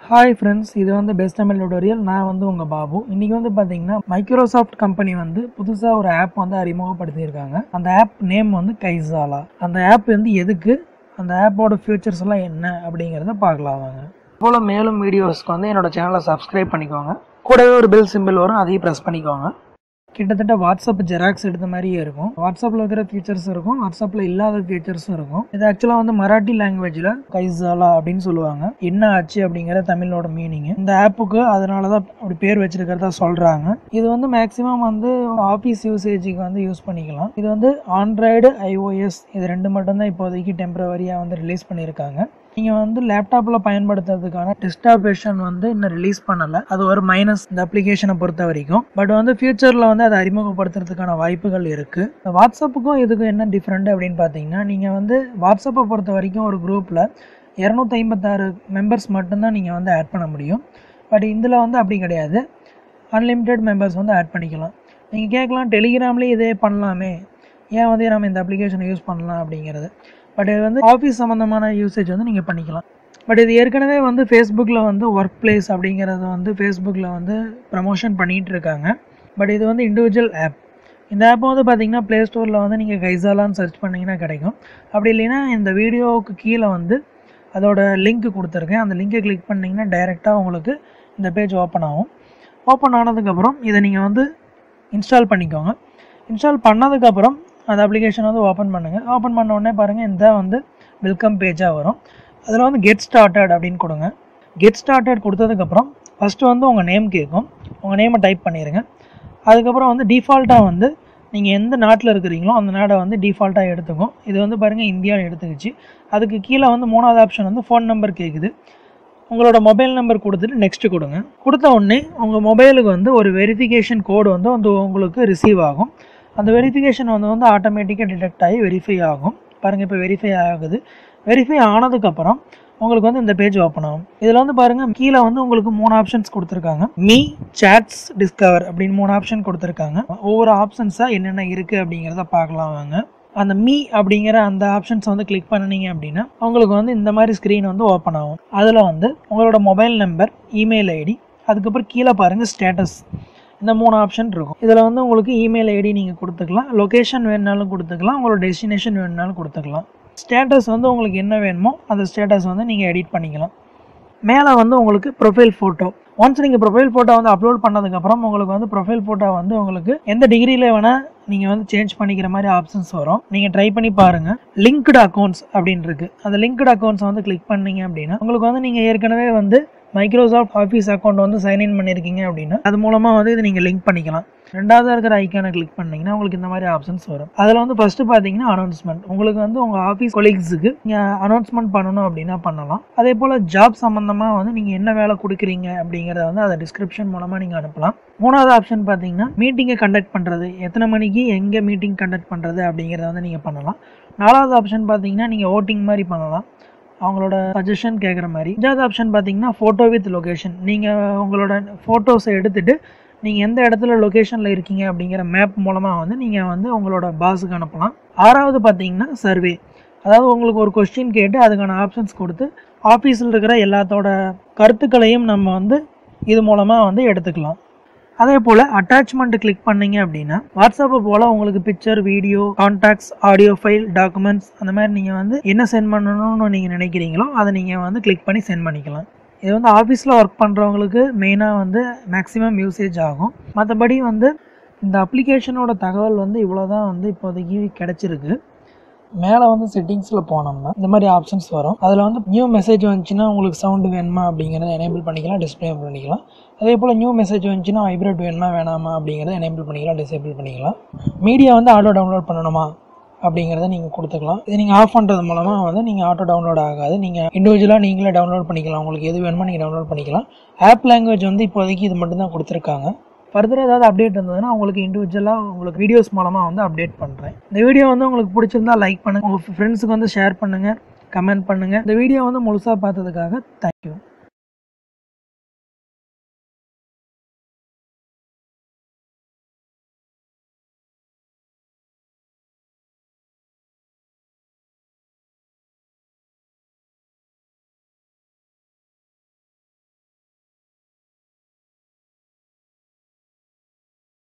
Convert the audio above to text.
hi friends இது வந்து best Tamil tutorial நான் வந்து உங்கள் பாபு இன்றைக்கி வந்து பார்த்தீங்கன்னா மைக்ரோசாஃப்ட் கம்பெனி வந்து புதுசாக ஒரு ஆப் வந்து அறிமுகப்படுத்தியிருக்காங்க அந்த ஆப் நேம் வந்து கைசாலா அந்த ஆப் வந்து எதுக்கு அந்த ஆப்போட ஃபியூச்சர்ஸ் எல்லாம் என்ன அப்படிங்கிறத பார்க்கலாம் வாங்க போல் மேலும் வீடியோஸ்க்கு வந்து என்னோட சேனலை சப்ஸ்கிரைப் பண்ணிக்கோங்க கூடவே ஒரு பெல் சிம்பிள் வரும் அதையும் ப்ரெஸ் பண்ணிக்கோங்க கிட்டத்தட்ட வாட்ஸ்அப் ஜெராக்ஸ் எடுத்த மாதிரியே இருக்கும் வாட்ஸ்அப்பில் இருக்கிற ஃபீச்சர்ஸ் இருக்கும் வாட்ஸ்அப்பில் இல்லாத ஃபீச்சர்ஸும் இருக்கும் இது ஆக்சுவலாக வந்து மராட்டி லாங்குவேஜில் கைசாலா அப்படின்னு சொல்லுவாங்க என்ன ஆச்சு அப்படிங்கிற தமிழோட மீனிங் இந்த ஆப்புக்கு அதனால தான் அப்படி பேர் வச்சிருக்கிறதா சொல்கிறாங்க இது வந்து மேக்ஸிமம் வந்து ஆஃபீஸ் யூசேஜுக்கு வந்து யூஸ் பண்ணிக்கலாம் இது வந்து ஆண்ட்ராய்டு ஐஓஎஸ் இது ரெண்டு மட்டும்தான் இப்போதைக்கு டெம்பரவரியாக வந்து ரிலீஸ் பண்ணியிருக்காங்க நீங்கள் வந்து லேப்டாப்பில் பயன்படுத்துறதுக்கான டெஸ்க்டாப் வெர்ஷன் வந்து இன்னும் ரிலீஸ் பண்ணலை அது ஒரு மைனஸ் இந்த அப்ளிகேஷனை பொறுத்த வரைக்கும் பட் வந்து ஃபியூச்சரில் வந்து அதை அறிமுகப்படுத்துறதுக்கான வாய்ப்புகள் இருக்குது வாட்ஸ்அப்புக்கும் இதுக்கும் என்ன டிஃப்ரெண்ட் அப்படின்னு பார்த்தீங்கன்னா நீங்கள் வந்து வாட்ஸ்அப்பை பொறுத்த வரைக்கும் ஒரு குரூப்பில் இரநூத்தி ஐம்பத்தாறு மெம்பர்ஸ் மட்டும்தான் நீங்கள் வந்து ஆட் பண்ண முடியும் பட் இதில் வந்து அப்படி கிடையாது அன்லிமிட்டெட் மெம்பர்ஸ் வந்து ஆட் பண்ணிக்கலாம் நீங்கள் கேட்கலாம் டெலிகிராம்லேயே இதே பண்ணலாமே ஏன் வந்து நம்ம இந்த அப்ளிகேஷனை யூஸ் பண்ணலாம் அப்படிங்கிறது பட் இது வந்து ஆஃபீஸ் சம்மந்தமான யூசேஜ் வந்து நீங்கள் பண்ணிக்கலாம் பட் இது ஏற்கனவே வந்து ஃபேஸ்புக்கில் வந்து ஒர்க் பிளேஸ் அப்படிங்கிறத வந்து ஃபேஸ்புக்கில் வந்து ப்ரமோஷன் பண்ணிகிட்டு இருக்காங்க பட் இது வந்து இண்டிவிஜுவல் ஆப் இந்த ஆப்பை வந்து பார்த்தீங்கன்னா ப்ளே ஸ்டோரில் வந்து நீங்கள் கைசாலான்னு சர்ச் பண்ணிங்கன்னா கிடைக்கும் அப்படி இல்லைன்னா இந்த வீடியோவுக்கு கீழே வந்து அதோட லிங்க் கொடுத்துருக்கேன் அந்த லிங்கை கிளிக் பண்ணிங்கன்னா டைரெக்டாக உங்களுக்கு இந்த பேஜ் ஓப்பன் ஆகும் ஓப்பன் ஆனதுக்கப்புறம் இதை நீங்கள் வந்து இன்ஸ்டால் பண்ணிக்கோங்க இன்ஸ்டால் பண்ணதுக்கப்புறம் அந்த அப்ளிகேஷன் வந்து ஓப்பன் பண்ணுங்கள் ஓப்பன் பண்ண உடனே பாருங்கள் இந்த வந்து வெல்கம் பேஜாக வரும் அதில் வந்து கெட் ஸ்டார்டட் அப்படின்னு கொடுங்க கெட் ஸ்டார்டட் கொடுத்ததுக்கப்புறம் ஃபஸ்ட்டு வந்து உங்கள் நேம் கேட்கும் உங்கள் நேமை டைப் பண்ணிடுங்க அதுக்கப்புறம் வந்து டிஃபால்ட்டாக வந்து நீங்கள் எந்த நாட்டில் இருக்கிறீங்களோ அந்த நாடை வந்து டிஃபால்ட்டாக எடுத்துக்கும் இது வந்து பாருங்கள் இந்தியாவில் எடுத்துக்கிச்சு அதுக்கு கீழே வந்து மூணாவது ஆப்ஷன் வந்து ஃபோன் நம்பர் கேட்குது உங்களோட மொபைல் நம்பர் கொடுத்துட்டு நெக்ஸ்ட்டு கொடுங்க கொடுத்த உடனே உங்கள் மொபைலுக்கு வந்து ஒரு வெரிஃபிகேஷன் கோடு வந்து வந்து உங்களுக்கு ரிசீவ் ஆகும் அந்த வெரிஃபிகேஷன் வந்து வந்து ஆட்டோமேட்டிக்காக டிடெக்ட் ஆகி வெரிஃபை ஆகும் பாருங்கள் இப்போ வெரிஃபை ஆகுது வெரிஃபை ஆனதுக்கப்புறம் உங்களுக்கு வந்து இந்த பேஜ் ஓப்பன் ஆகும் இதில் வந்து பாருங்கள் கீழே வந்து உங்களுக்கு மூணு ஆப்ஷன்ஸ் கொடுத்துருக்காங்க மீ சாட்ஸ் டிஸ்கவர் அப்படின்னு மூணு ஆப்ஷன் கொடுத்துருக்காங்க ஒவ்வொரு ஆப்ஷன்ஸாக என்னென்ன இருக்குது அப்படிங்கிறத பார்க்கலாம் வாங்க அந்த மீ அப்படிங்கிற அந்த ஆப்ஷன்ஸ் வந்து கிளிக் பண்ணினீங்க அப்படின்னா உங்களுக்கு வந்து இந்த மாதிரி ஸ்க்ரீன் வந்து ஓப்பன் ஆகும் அதில் வந்து உங்களோட மொபைல் நம்பர் இமெயில் ஐடி அதுக்கப்புறம் கீழே பாருங்கள் ஸ்டேட்டஸ் இந்த மூணு ஆப்ஷன் இருக்கும் இதில் வந்து உங்களுக்கு இமெயில் ஐடி நீங்கள் கொடுத்துக்கலாம் லொக்கேஷன் வேணுனாலும் கொடுத்துக்கலாம் உங்களோட டெஸ்டினேஷன் வேணுனாலும் கொடுத்துக்கலாம் ஸ்டேட்டஸ் வந்து உங்களுக்கு என்ன வேணுமோ அந்த ஸ்டேட்டஸ் வந்து நீங்கள் எடிட் பண்ணிக்கலாம் மேலே வந்து உங்களுக்கு ப்ரொஃபைல் ஃபோட்டோ ஒன்ஸ் நீங்கள் ப்ரொஃபைல் ஃபோட்டோ வந்து அப்லோட் பண்ணதுக்கப்புறம் உங்களுக்கு வந்து ப்ரொஃபைல் ஃபோட்டோ வந்து உங்களுக்கு எந்த டிகிரியில் வேணால் நீங்கள் வந்து சேஞ்ச் பண்ணிக்கிற மாதிரி ஆப்ஷன்ஸ் வரும் நீங்கள் ட்ரை பண்ணி பாருங்கள் லிங்க்டு அக்கௌண்ட்ஸ் அப்படின்னு இருக்குது அந்த லிங்க்டு அக்கௌண்ட்ஸ் வந்து கிளிக் பண்ணீங்க அப்படின்னா உங்களுக்கு வந்து நீங்கள் ஏற்கனவே வந்து மைக்ரோசாஃப்ட் ஆஃபீஸ் அக்கௌண்ட் வந்து சைன்இன் பண்ணியிருக்கீங்க அப்படின்னா அது மூலமாக வந்து இது நீங்கள் லிங்க் பண்ணிக்கலாம் ரெண்டாவது இருக்கிற ஐக்கானை கிளிக் பண்ணிங்கன்னா உங்களுக்கு இந்த மாதிரி ஆப்ஷன்ஸ் வரும் அதில் வந்து ஃபஸ்ட்டு பார்த்தீங்கன்னா அனௌன்ஸ்மெண்ட் உங்களுக்கு வந்து உங்கள் ஆஃபீஸ் கொலீக்ஸுக்கு நீங்கள் அனௌன்ஸ்மெண்ட் பண்ணணும் அப்படின்னா பண்ணலாம் அதே போல் ஜாப் சம்மந்தமாக வந்து நீங்கள் என்ன வேலை கொடுக்குறீங்க அப்படிங்கிறத வந்து அதை டிஸ்கிரிப்ஷன் மூலமாக நீங்கள் அனுப்பலாம் மூணாவது ஆப்ஷன் பார்த்தீங்கன்னா மீட்டிங்கை கண்டக்ட் பண்ணுறது எத்தனை மணிக்கு எங்கே மீட்டிங் கண்டக்ட் பண்ணுறது அப்படிங்கிறத வந்து நீங்கள் பண்ணலாம் நாலாவது ஆப்ஷன் பார்த்தீங்கன்னா நீங்கள் ஓட்டிங் மாதிரி பண்ணலாம் அவங்களோட சஜஷன் கேட்குற மாதிரி அஞ்சாவது ஆப்ஷன் பார்த்தீங்கன்னா ஃபோட்டோ வித் லொக்கேஷன் நீங்கள் உங்களோட ஃபோட்டோஸை எடுத்துகிட்டு நீங்கள் எந்த இடத்துல லொக்கேஷனில் இருக்கீங்க அப்படிங்கிற மேப் மூலமாக வந்து நீங்கள் வந்து உங்களோட பாஸுக்கு அனுப்பலாம் ஆறாவது பார்த்தீங்கன்னா சர்வே அதாவது உங்களுக்கு ஒரு கொஸ்டின் கேட்டு அதுக்கான ஆப்ஷன்ஸ் கொடுத்து ஆஃபீஸில் இருக்கிற எல்லாத்தோட கருத்துக்களையும் நம்ம வந்து இது மூலமாக வந்து எடுத்துக்கலாம் அதே போல் அட்டாச்மெண்ட் கிளிக் பண்ணீங்க அப்படின்னா வாட்ஸ்அப்பை போல் உங்களுக்கு picture video contacts audio file documents அந்த மாதிரி நீங்கள் வந்து என்ன சென்ட் பண்ணணும்னு நீங்கள் நினைக்கிறீங்களோ அதை நீங்கள் வந்து கிளிக் பண்ணி சென்ட் பண்ணிக்கலாம் இது வந்து ஆஃபீஸில் ஒர்க் பண்ணுறவங்களுக்கு மெயினாக வந்து மேக்ஸிமம் யூசேஜ் ஆகும் மற்றபடி வந்து இந்த அப்ளிகேஷனோட தகவல் வந்து இவ்வளோ தான் வந்து இப்போதைக்கு கிடச்சிருக்கு மேலே வந்து செட்டிங்ஸில் போனோம்னா இந்த மாதிரி ஆப்ஷன்ஸ் வரும் அதில் வந்து நியூ மெசேஜ் வந்துச்சுன்னா உங்களுக்கு சவுண்டு வேணுமா அப்படிங்கிறத எனேபிள் பண்ணிக்கலாம் டிஸ்பிளே பண்ணிக்கலாம் அதே போல் நியூ மெசேஜ் வந்துச்சுன்னா வைப்ரேட் வேணுமா வேணாமா அப்படிங்கிறத எனேபிள் பண்ணிக்கலாம் டிசேபிள் பண்ணிக்கலாம் மீடியா வந்து ஆட்டோ டவுன்லோட் பண்ணணுமா அப்படிங்கிறத நீங்கள் கொடுத்துக்கலாம் இது நீங்கள் ஆஃப் பண்ணுறது மூலமாக வந்து நீங்கள் ஆட்டோ டவுன்லோட் ஆகாது நீங்கள் இண்டிவிஜுவலாக நீங்களே டவுன்லோட் பண்ணிக்கலாம் உங்களுக்கு எது வேணுமோ நீங்கள் டவுன்லோட் பண்ணிக்கலாம் ஆப் லாங்குவேஜ் வந்து இப்போதைக்கு இது மட்டும் தான் கொடுத்துருக்காங்க ஃபர்தர் ஏதாவது அப்டேட் இருந்ததுன்னா உங்களுக்கு இண்டிவிஜுவலாக உங்களுக்கு வீடியோஸ் மூலமாக வந்து அப்டேட் பண்ணுறேன் இந்த வீடியோ வந்து உங்களுக்கு பிடிச்சிருந்தா லைக் பண்ணுங்கள் உங்கள் ஃப்ரெண்ட்ஸுக்கு வந்து ஷேர் பண்ணுங்கள் கமெண்ட் பண்ணுங்கள் இந்த வீடியோ வந்து முழுசாக பார்த்ததுக்காக தேங்க்யூ